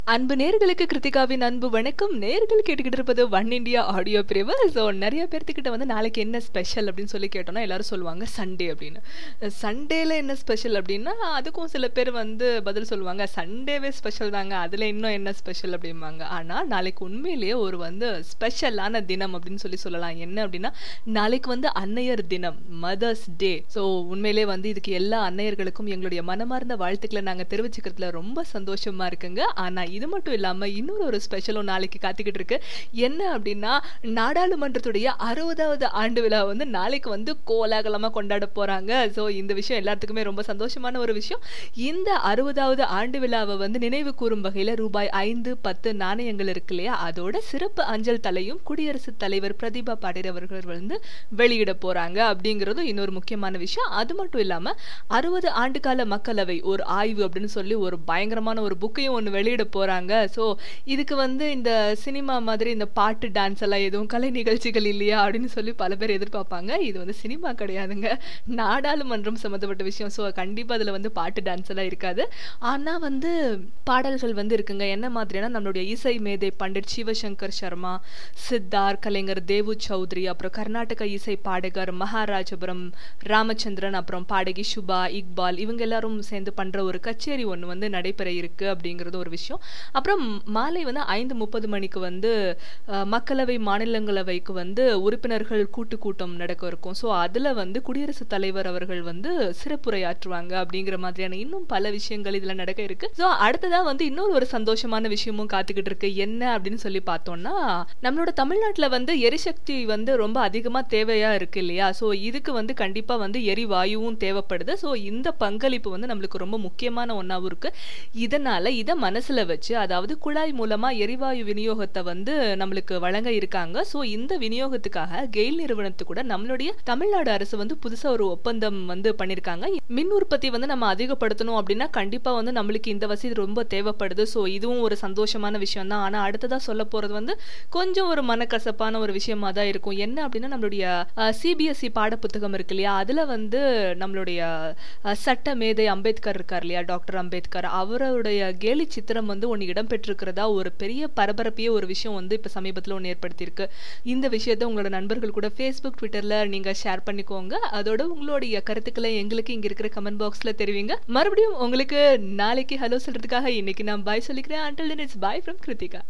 அன்பு நேர்களுக்கு கிருத்திகாவின் அன்பு வணக்கம் நேர்கள் கேட்டுக்கிட்டு இருப்பது ஒன் இண்டியா ஆடியோ பிரிவு ஸோ நிறைய பேர்த்துக்கிட்ட வந்து நாளைக்கு என்ன ஸ்பெஷல் அப்படின்னு சொல்லி கேட்டோம்னா எல்லாரும் சொல்லுவாங்க சண்டே அப்படின்னு சண்டேல என்ன ஸ்பெஷல் அப்படின்னா அதுக்கும் சில பேர் வந்து பதில் சொல்லுவாங்க சண்டேவே ஸ்பெஷல் தாங்க அதில் இன்னும் என்ன ஸ்பெஷல் அப்படிம்பாங்க ஆனால் நாளைக்கு உண்மையிலேயே ஒரு வந்து ஸ்பெஷலான தினம் அப்படின்னு சொல்லி சொல்லலாம் என்ன அப்படின்னா நாளைக்கு வந்து அன்னையர் தினம் மதர்ஸ் டே ஸோ உண்மையிலே வந்து இதுக்கு எல்லா அன்னையர்களுக்கும் எங்களுடைய மனமார்ந்த வாழ்த்துக்களை நாங்கள் தெரிவிச்சுக்கிறதுல ரொம்ப சந்தோஷமா இருக்குங்க ஆனால் இது மட்டும் இல்லாமல் இன்னொரு ஒரு ஸ்பெஷலும் நாளைக்கு காத்துக்கிட்டு இருக்கு என்ன அப்படின்னா நாடாளுமன்றத்துடைய அறுபதாவது ஆண்டு விழா வந்து நாளைக்கு வந்து கோலாகலமாக கொண்டாட போகிறாங்க ஸோ இந்த விஷயம் எல்லாத்துக்குமே ரொம்ப சந்தோஷமான ஒரு விஷயம் இந்த அறுபதாவது ஆண்டு விழாவை வந்து நினைவு கூறும் வகையில் ரூபாய் ஐந்து பத்து நாணயங்கள் இருக்கு இல்லையா அதோட சிறப்பு அஞ்சல் தலையும் குடியரசுத் தலைவர் பிரதிபா பாடீர் அவர்கள் வந்து வெளியிட போகிறாங்க அப்படிங்கிறதும் இன்னொரு முக்கியமான விஷயம் அது மட்டும் இல்லாமல் அறுபது ஆண்டுகால மக்களவை ஒரு ஆய்வு அப்படின்னு சொல்லி ஒரு பயங்கரமான ஒரு புக்கையும் ஒன்று வெளியிட போகிறாங்க ஸோ இதுக்கு வந்து இந்த சினிமா மாதிரி இந்த பாட்டு டான்ஸ் எல்லாம் எதுவும் கலை நிகழ்ச்சிகள் இல்லையா அப்படின்னு சொல்லி பல பேர் எதிர்பார்ப்பாங்க இது வந்து சினிமா கிடையாதுங்க நாடாளுமன்றம் சம்மந்தப்பட்ட விஷயம் ஸோ கண்டிப்பாக அதில் வந்து பாட்டு டான்ஸ் எல்லாம் இருக்காது ஆனால் வந்து பாடல்கள் வந்து இருக்குங்க என்ன மாதிரினா நம்மளுடைய இசை மேதை பண்டிட் சிவசங்கர் சர்மா சித்தார் கலைஞர் தேவு சௌத்ரி அப்புறம் கர்நாடக இசை பாடகர் மகாராஜபுரம் ராமச்சந்திரன் அப்புறம் பாடகி சுபா இக்பால் இவங்க எல்லாரும் சேர்ந்து பண்ற ஒரு கச்சேரி ஒன்று வந்து நடைபெற இருக்கு அப்படிங்கிறது ஒரு விஷயம் அப்புறம் மாலை வந்து ஐந்து முப்பது மணிக்கு வந்து மக்களவை மாநிலங்களவைக்கு வந்து உறுப்பினர்கள் கூட்டு கூட்டம் நடக்க இருக்கும் ஸோ அதில் வந்து குடியரசுத் தலைவர் அவர்கள் வந்து சிறப்புரையாற்றுவாங்க அப்படிங்கிற மாதிரியான இன்னும் பல விஷயங்கள் இதில் நடக்க இருக்கு ஸோ அடுத்ததாக வந்து இன்னொரு ஒரு சந்தோஷமான விஷயமும் காத்துக்கிட்டு இருக்கு என்ன அப்படின்னு சொல்லி பார்த்தோம்னா நம்மளோட தமிழ்நாட்டில் வந்து எரிசக்தி வந்து ரொம்ப அதிகமாக தேவையா இருக்கு இல்லையா ஸோ இதுக்கு வந்து கண்டிப்பாக வந்து எரிவாயுவும் தேவைப்படுது ஸோ இந்த பங்களிப்பு வந்து நம்மளுக்கு ரொம்ப முக்கியமான ஒன்றாவும் இருக்கு இதனால இதை மனசுல வச்சு அதாவது குழாய் மூலமா எரிவாயு விநியோகத்தை வந்து நம்மளுக்கு வழங்க இருக்காங்க ஸோ இந்த விநியோகத்துக்காக கெயில் நிறுவனத்து கூட நம்மளுடைய தமிழ்நாடு அரசு வந்து புதுசா ஒரு ஒப்பந்தம் வந்து பண்ணிருக்காங்க மின் உற்பத்தி வந்து நம்ம அதிகப்படுத்தணும் அப்படின்னா கண்டிப்பா வந்து நம்மளுக்கு இந்த வசதி ரொம்ப தேவைப்படுது ஸோ இதுவும் ஒரு சந்தோஷமான விஷயம் தான் ஆனா அடுத்ததா சொல்ல போறது வந்து கொஞ்சம் ஒரு மனக்கசப்பான ஒரு விஷயமா தான் இருக்கும் என்ன அப்படின்னா நம்மளுடைய சிபிஎஸ்இ பாட புத்தகம் இருக்கு இல்லையா அதுல வந்து நம்மளுடைய சட்ட மேதை அம்பேத்கர் இருக்கார் இல்லையா டாக்டர் அம்பேத்கர் அவருடைய கேலி சித்திரம் வந்து ஒன்று இடம்பெற்றிருக்கிறதா ஒரு பெரிய பரபரப்பையே ஒரு விஷயம் வந்து இப்போ சமீபத்தில் ஒன்று ஏற்படுத்தியிருக்கு இந்த விஷயத்த உங்களோட நண்பர்கள் கூட ஃபேஸ்புக் ட்விட்டரில் நீங்கள் ஷேர் பண்ணிக்கோங்க அதோட உங்களுடைய கருத்துக்களை எங்களுக்கு இங்கே இருக்கிற கமெண்ட் பாக்ஸில் தெரிவிங்க மறுபடியும் உங்களுக்கு நாளைக்கு ஹலோ சொல்கிறதுக்காக இன்னைக்கு நான் பாய் சொல்லிக்கிறேன் until then it's bye from Kiruthika